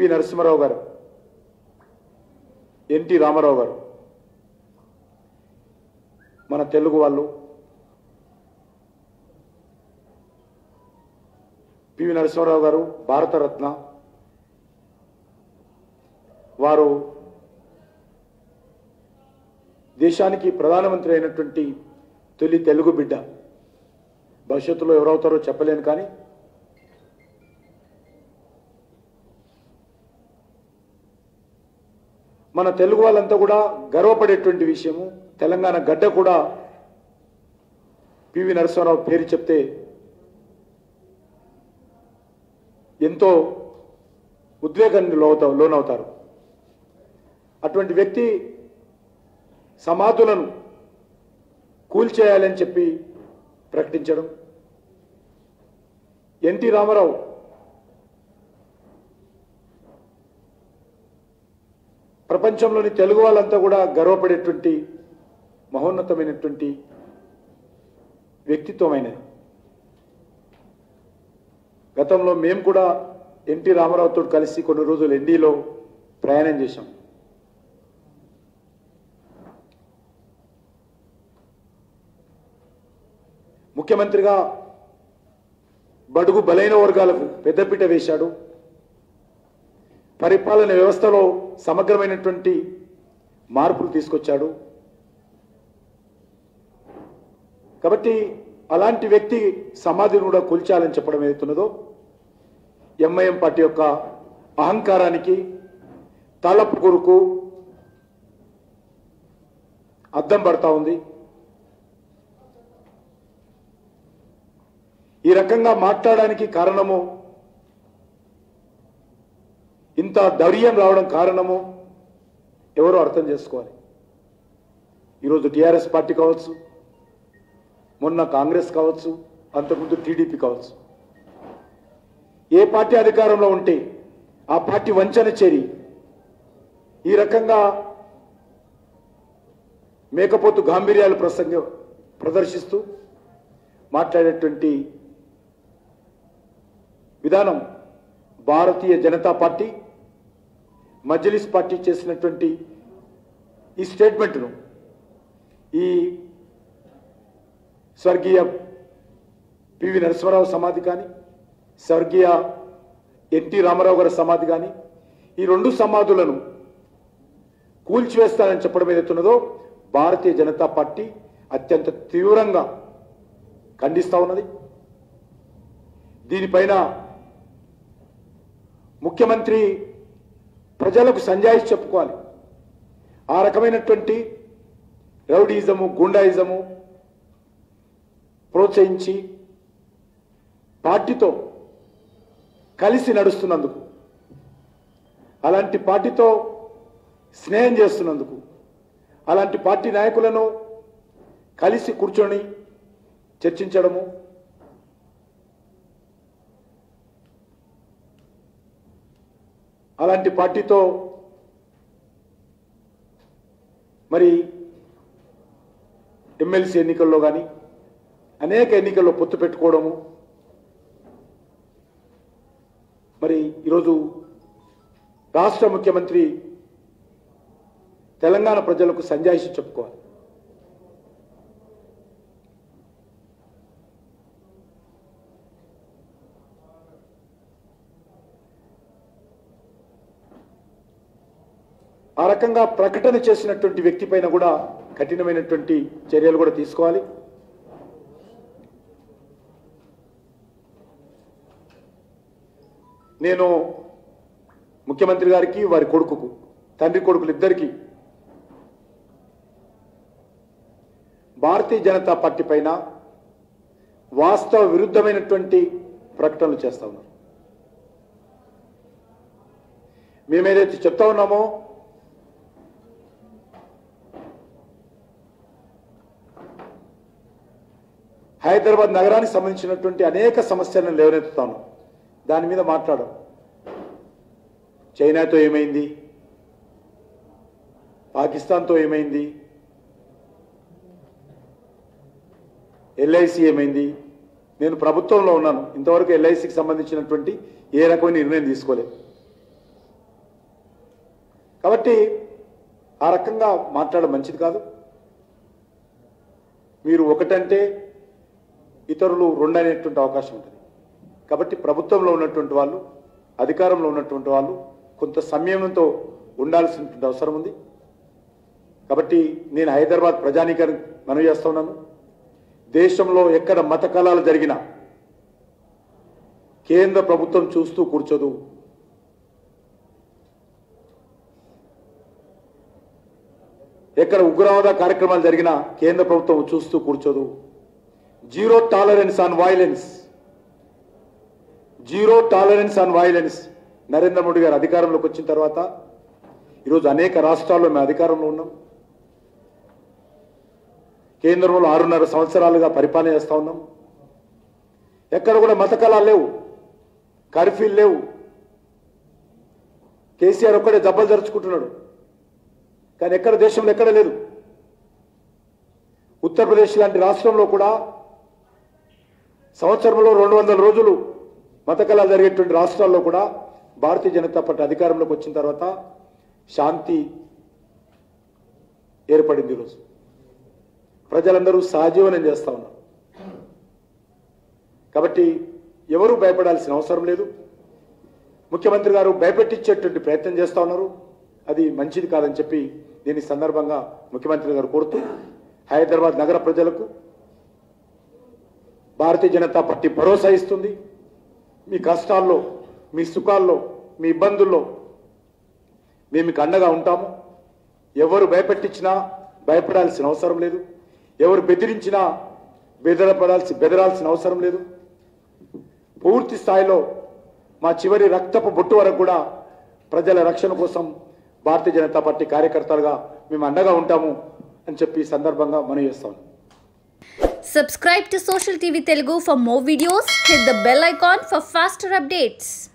PV Narasimha Rao గారు NT Ramarao గారు మన తెలుగు వాళ్ళు పివి నరసింహారావు గారు భారతరత్న వారు దేశానికి ప్రధానమంత్రి అయినటువంటి తొలి తెలుగు బిడ్డ భవిష్యత్తులో ఎవరవుతారో చెప్పలేను కానీ మన తెలుగు వాళ్ళంతా కూడా గర్వపడేటువంటి విషయము తెలంగాణ గడ్డ కూడా పివి నరసింహారావు పేరు చెప్తే ఎంతో ఉద్వేగాన్ని లోవుతా లోనవుతారు అటువంటి వ్యక్తి సమాధులను కూల్చేయాలని చెప్పి ప్రకటించడం ఎన్టీ రామారావు ప్రపంచంలోని తెలుగు వాళ్ళంతా కూడా గర్వపడేటువంటి మహోన్నతమైనటువంటి వ్యక్తిత్వమైనది గతంలో మేము కూడా ఎన్టీ రామారావుతో కలిసి కొన్ని రోజులు ఎన్డీలో ప్రయాణం చేశాం ముఖ్యమంత్రిగా బడుగు బలైన వర్గాలకు పెద్దపీట వేశాడు పరిపాలన వ్యవస్థలో సమగ్రమైనటువంటి మార్పులు తీసుకొచ్చాడు కాబట్టి అలాంటి వ్యక్తి సమాధిని కూడా కూల్చాలని చెప్పడం ఏదైతున్నదో ఎంఐఎం పార్టీ యొక్క అహంకారానికి తలపు కొరకు అద్దం పడతా ఉంది ఈ రకంగా మాట్లాడడానికి కారణము ఇంత ధైర్యం రావడం కారణము ఎవరో అర్థం చేసుకోవాలి ఈరోజు టీఆర్ఎస్ పార్టీ కావచ్చు మొన్న కాంగ్రెస్ కావచ్చు అంతకుముందు టీడీపీ కావచ్చు ఏ పార్టీ అధికారంలో ఉంటే ఆ పార్టీ వంచన చేరి ఈ రకంగా మేకపోతు గాంభీర్యాలు ప్రసంగ ప్రదర్శిస్తూ మాట్లాడేటువంటి విధానం భారతీయ జనతా పార్టీ మజ్లిస్ పార్టీ చేసినటువంటి ఈ స్టేట్మెంట్ను ఈ స్వర్గీయ పివి నరసింహారావు సమాధి కానీ స్వర్గీయ ఎన్టీ రామారావు గారి సమాధి కానీ ఈ రెండు సమాధులను కూల్చివేస్తానని చెప్పడం ఏదైతున్నదో భారతీయ జనతా పార్టీ అత్యంత తీవ్రంగా ఖండిస్తా ఉన్నది దీనిపైన ముఖ్యమంత్రి ప్రజలకు సంజాయిషి చెప్పుకోవాలి ఆ రకమైనటువంటి రౌడీజము గుండాయిజము ప్రోత్సహించి పార్టీతో కలిసి నడుస్తున్నందుకు అలాంటి పార్టీతో స్నేహం చేస్తున్నందుకు అలాంటి పార్టీ నాయకులను కలిసి కూర్చొని చర్చించడము అలాంటి పార్టీతో మరి ఎమ్మెల్సీ ఎన్నికల్లో కానీ అనేక ఎన్నికల్లో పొత్తు పెట్టుకోవడము మరి ఈరోజు రాష్ట్ర ముఖ్యమంత్రి తెలంగాణ ప్రజలకు సంజాయిషి చెప్పుకోవాలి ఆ రకంగా ప్రకటన చేసినటువంటి వ్యక్తి పైన కూడా కఠినమైనటువంటి చర్యలు కూడా తీసుకోవాలి నేను ముఖ్యమంత్రి గారికి వారి కొడుకుకు తండ్రి కొడుకులు ఇద్దరికి భారతీయ జనతా పార్టీ పైన వాస్తవ విరుద్ధమైనటువంటి ప్రకటనలు చేస్తా ఉన్నారు మేమేదైతే చెప్తా ఉన్నామో హైదరాబాద్ నగరానికి సంబంధించినటువంటి అనేక సమస్యలను లేవనెత్తుతాను దాని మీద మాట్లాడం చైనాతో ఏమైంది పాకిస్తాన్తో ఏమైంది ఎల్ఐసి ఏమైంది నేను ప్రభుత్వంలో ఉన్నాను ఇంతవరకు ఎల్ఐసికి సంబంధించినటువంటి ఏ రకమైన నిర్ణయం తీసుకోలేదు కాబట్టి ఆ రకంగా మాట్లాడడం మంచిది కాదు మీరు ఒకటంటే ఇతరులు రెండు అనేటువంటి అవకాశం ఉంటుంది కాబట్టి ప్రభుత్వంలో ఉన్నటువంటి వాళ్ళు అధికారంలో ఉన్నటువంటి వాళ్ళు కొంత సంయమనంతో ఉండాల్సినటువంటి అవసరం ఉంది కాబట్టి నేను హైదరాబాద్ ప్రజానీకరణ మనవి చేస్తా ఉన్నాను దేశంలో ఎక్కడ మత కళాలు జరిగినా కేంద్ర ప్రభుత్వం చూస్తూ కూర్చోదు ఎక్కడ ఉగ్రవాద కార్యక్రమాలు జరిగినా కేంద్ర ప్రభుత్వం చూస్తూ కూర్చోదు zero tolerance on violence zero tolerance on violence Narendra Modi garu అధికారంలోకి వచ్చిన తర్వాత ఈరోజు అనేక రాష్ట్రాల్లో మేము అధికారంలో ఉన్నాం కేంద్రంలో ఆరున్నర సంవత్సరాలుగా పరిపాలన చేస్తా ఉన్నాం ఎక్కడ కూడా మత కళాలు లేవు కర్ఫ్యూలు లేవు కేసీఆర్ ఒక్కడే దెబ్బలు జరుచుకుంటున్నాడు కానీ ఎక్కడ దేశంలో ఎక్కడ లేదు ఉత్తరప్రదేశ్ లాంటి రాష్ట్రంలో కూడా సంవత్సరంలో రెండు వందల రోజులు మత కళాలు జరిగేటువంటి రాష్ట్రాల్లో కూడా భారతీయ జనతా పార్టీ అధికారంలోకి వచ్చిన తర్వాత శాంతి ఏర్పడింది ఈరోజు ప్రజలందరూ సహజీవనం చేస్తా ఉన్నారు కాబట్టి ఎవరు భయపడాల్సిన అవసరం లేదు ముఖ్యమంత్రి గారు భయపెట్టించేటువంటి ప్రయత్నం చేస్తా ఉన్నారు అది మంచిది కాదని చెప్పి దీని సందర్భంగా ముఖ్యమంత్రి గారు కోరుతూ హైదరాబాద్ నగర ప్రజలకు భారతీయ జనతా పార్టీ భరోసా ఇస్తుంది మీ కష్టాల్లో మీ సుఖాల్లో మీ ఇబ్బందుల్లో మేము మీకు అండగా ఉంటాము ఎవరు భయపెట్టించినా భయపడాల్సిన అవసరం లేదు ఎవరు బెదిరించినా బెదరపడాల్సి బెదరాల్సిన అవసరం లేదు పూర్తి స్థాయిలో మా చివరి రక్తపు బొట్టు వరకు కూడా ప్రజల రక్షణ కోసం భారతీయ జనతా పార్టీ కార్యకర్తలుగా మేము అండగా ఉంటాము అని చెప్పి ఈ సందర్భంగా మనం చేస్తాం Subscribe to Social TV Telugu for more videos. Hit the bell icon for faster updates.